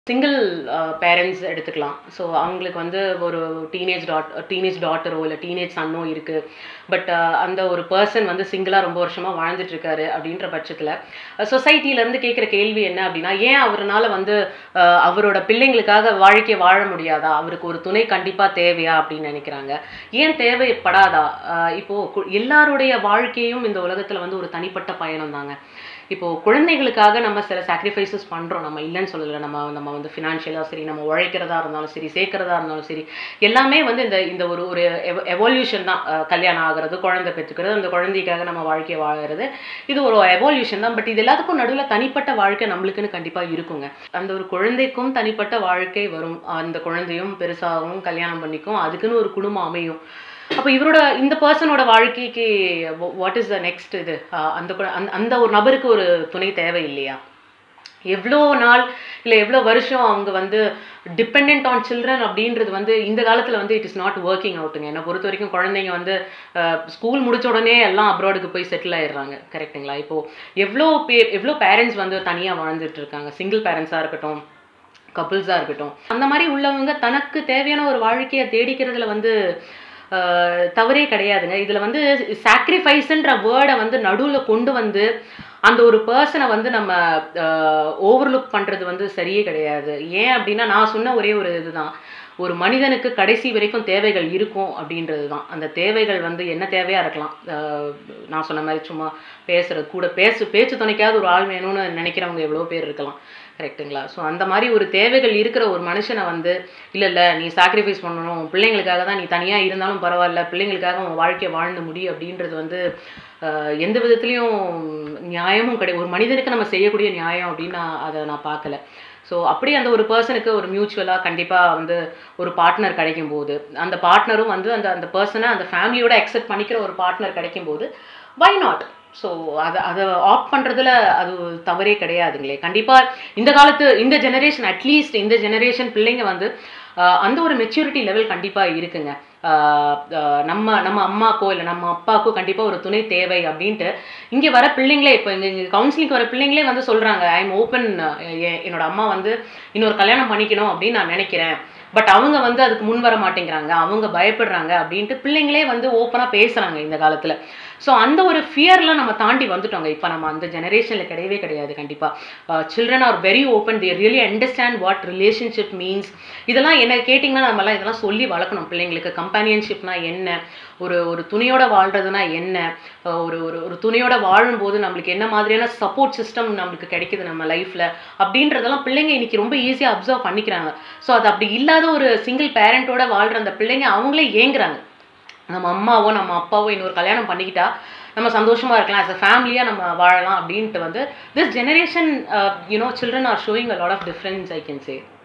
single parents எடுத்துக்கலாம் so அவங்களுக்கு வந்து ஒரு டீனேஜ் டாட் டீனேஜ் டாட்டரோ இல்லை டீனேஜ் சன்னோ இருக்குது பட் அந்த ஒரு பர்சன் வந்து சிங்கிளாக ரொம்ப வருஷமாக வாழ்ந்துட்டு இருக்காரு அப்படின்ற பட்சத்தில் சொசைட்டிலேருந்து கேட்குற கேள்வி என்ன அப்படின்னா ஏன் அவரால் வந்து அஹ், அவரோட பிள்ளைங்களுக்காக வாழ்க்கையை வாழ முடியாதா அவருக்கு ஒரு துணை கண்டிப்பாக தேவையா அப்படின்னு நினைக்கிறாங்க ஏன் தேவைப்படாதா அஹ், இப்போ கு- எல்லாருடைய வாழ்க்கையும் இந்த உலகத்தில் வந்து ஒரு தனிப்பட்ட பயணம் தாங்க இப்போ குழந்தைகளுக்காக நம்ம சில சாக்ரிஃபைசஸ் பண்றோம் நம்ம இல்லைன்னு சொல்லல நம்ம நம்ம வந்து ஃபினான்ஷியலாக சரி நம்ம உழைக்கிறதா இருந்தாலும் சரி சேர்க்கறதா இருந்தாலும் சரி எல்லாமே வந்து இந்த இந்த ஒரு ஒரு எவால்யூஷன் தான் அஹ் கல்யாணம் ஆகிறது குழந்தை பெற்றுக்கிறது அந்த குழந்தைக்காக நம்ம வாழ்க்கையை வாழறது இது ஒரு எவால்யூஷன் தான் பட் இது எல்லாத்துக்கும் நடுவில் தனிப்பட்ட வாழ்க்கை நம்மளுக்குன்னு கண்டிப்பா இருக்குங்க அந்த ஒரு குழந்தைக்கும் தனிப்பட்ட வாழ்க்கை வரும் அந்த குழந்தையும் பெருசாகவும் கல்யாணம் பண்ணிக்கும் அதுக்குன்னு ஒரு குடும்பம் அமையும் அப்போ இவரோட இந்த பர்சனோட வாழ்க்கைக்கு வாட் இஸ் த நெக்ஸ்ட் இது அஹ் அந்த கு- அந்த- அந்த ஒரு நபருக்கு ஒரு துணை தேவை இல்லையா எவ்வளோ நாள் இல்லை எவ்வளோ வருஷம் அவங்க வந்து டிபெண்ட் ஆன் சில்ட்ரன் அப்படின்றது வந்து இந்த காலத்தில் வந்து இட் இஸ் நாட் ஒர்க்கிங் அவுட்டுங்க என்னை பொறுத்த வரைக்கும் குழந்தைங்க வந்து ஸ்கூல் முடிச்ச உடனே எல்லாம் அப்ராடுக்கு போய் செட்டில் ஆயிடுறாங்க கரெக்ட்டுங்களா இப்போது எவ்வளோ பேர் எவ்வளோ பேரண்ட்ஸ் வந்து தனியாக வாழ்ந்துட்டு இருக்காங்க சிங்கிள் பேரண்ட்ஸாக இருக்கட்டும் கப்புள்ஸாக இருக்கட்டும் அந்த மாதிரி உள்ளவங்க தனக்கு தேவையான ஒரு வாழ்க்கையை தேடிக்கிறதுல வந்து ஆஹ், தவறே கிடையாதுங்க இதில் வந்து சாக்ரிஃபைஸ்ன்ற வேர்டை வந்து நடுவில் கொண்டு வந்து அந்த ஒரு பர்சனை வந்து நம்ம ஓவர்லுக் பண்ணுறது வந்து சரியே கிடையாது ஏன் அப்படின்னா நான் சொன்ன ஒரே ஒரு இதுதான் ஒரு மனிதனுக்கு கடைசி வரைக்கும் தேவைகள் இருக்கும் அப்படின்றது தான் அந்த தேவைகள் வந்து என்ன தேவையாக இருக்கலாம் ஆஹ், நான் சொன்ன மாதிரி சும்மா பேசுறது கூட பேசு பேச்சு துணைக்காவது ஒரு ஆள் வேணும்னு நினைக்கிறவங்க எவ்வளோ பேர் இருக்கலாம் கரெக்ட்டுங்களா ஸோ அந்த மாதிரி ஒரு தேவைகள் இருக்கிற ஒரு மனுஷனை வந்து இல்லை இல்லை நீ சாக்ரிஃபைஸ் பண்ணணும் உன் பிள்ளைங்களுக்காக தான் நீ தனியாக இருந்தாலும் பரவாயில்ல பிள்ளைங்களுக்காக உன் வாழ்க்கையை வாழ்ந்து முடி அப்படின்றது வந்து ஆஹ், எந்த விதத்துலையும் நியாயமும் கிடையாது ஒரு மனிதனுக்கு நம்ம செய்யக்கூடிய நியாயம் அப்படின்னு நான் அதை நான் பார்க்கல ஸோ அப்படி அந்த ஒரு பர்சனுக்கு ஒரு மியூச்சுவலாக கண்டிப்பாக வந்து ஒரு பார்ட்னர் கிடைக்கும் போது அந்த பார்ட்னரும் வந்து அந்த அந்த பர்சனை அந்த ஃபேமிலியோட அக்செப்ட் பண்ணிக்கிற ஒரு பார்ட்னர் கிடைக்கும் போது வை நாட் ஸோ அதை அதை ஆப்ட் பண்ணுறதுல அது தவறே கிடையாதுங்களே கண்டிப்பாக இந்த காலத்து இந்த ஜெனரேஷன் அட்லீஸ்ட் இந்த ஜெனரேஷன் பிள்ளைங்க வந்து ஆஹ், அந்த ஒரு மெச்சூரிட்டி லெவல் கண்டிப்பாக இருக்குங்க ஆஹ், ஆஹ், நம்ம நம்ம அம்மாக்கோ இல்லை நம்ம அப்பாக்கோ கண்டிப்பாக ஒரு துணை தேவை அப்படின்ட்டு இங்கே வர பிள்ளைங்களே இப்போ இங்கே இங்கே கவுன்சிலிங் வர பிள்ளைங்களே வந்து சொல்கிறாங்க ஐ எம் ஓப்பன் என்னோட அம்மா வந்து இன்னொரு கல்யாணம் பண்ணிக்கணும் அப்படின்னு நான் நினைக்கிறேன் பட் அவங்க வந்து அதுக்கு முன் வர மாட்டேங்கிறாங்க அவங்க பயப்படுறாங்க அப்படின்ட்டு பிள்ளைங்களே வந்து ஓப்பனாக பேசுகிறாங்க இந்த காலத்தில் ஸோ அந்த ஒரு ஃபியர்லாம் நம்ம தாண்டி வந்துட்டோங்க இப்போ நம்ம அந்த ஜெனரேஷனில் கிடையவே கிடையாது கண்டிப்பாக children are very open they really understand what relationship means இதெல்லாம் என்ன கேட்டிங்கன்னா நம்மலாம் இதெல்லாம் சொல்லி வளர்க்கணும் பிள்ளைங்களுக்கு கம்பானியன்ஷிப்னா என்ன ஒரு ஒரு துணையோட வாழ்றதுனா என்ன அஹ் ஒரு ஒரு ஒரு துணையோட வாழும்போது நம்மளுக்கு என்ன மாதிரியான சப்போர்ட் சிஸ்டம் நம்மளுக்கு கிடைக்குது நம்ம லைஃப்பில் அப்படின்றதெல்லாம் பிள்ளைங்க இன்னைக்கு ரொம்ப ஈஸியாக அப்சர்வ் பண்ணிக்கிறாங்க ஸோ அது அப்படி இல்லாத ஒரு சிங்கிள் பேரண்ட்டோட வாழ்கிற அந்த பிள்ளைங்க அவங்களே ஏங்குறாங்க நம்ம அம்மாவோ நம்ம அப்பாவோ இன்னொரு கல்யாணம் பண்ணிக்கிட்டா நம்ம சந்தோஷமா இருக்கலாம் as a ஃபேமிலியாக நம்ம வாழலாம் அப்படின்ட்டு வந்து this generation you know children are showing a lot of difference I can say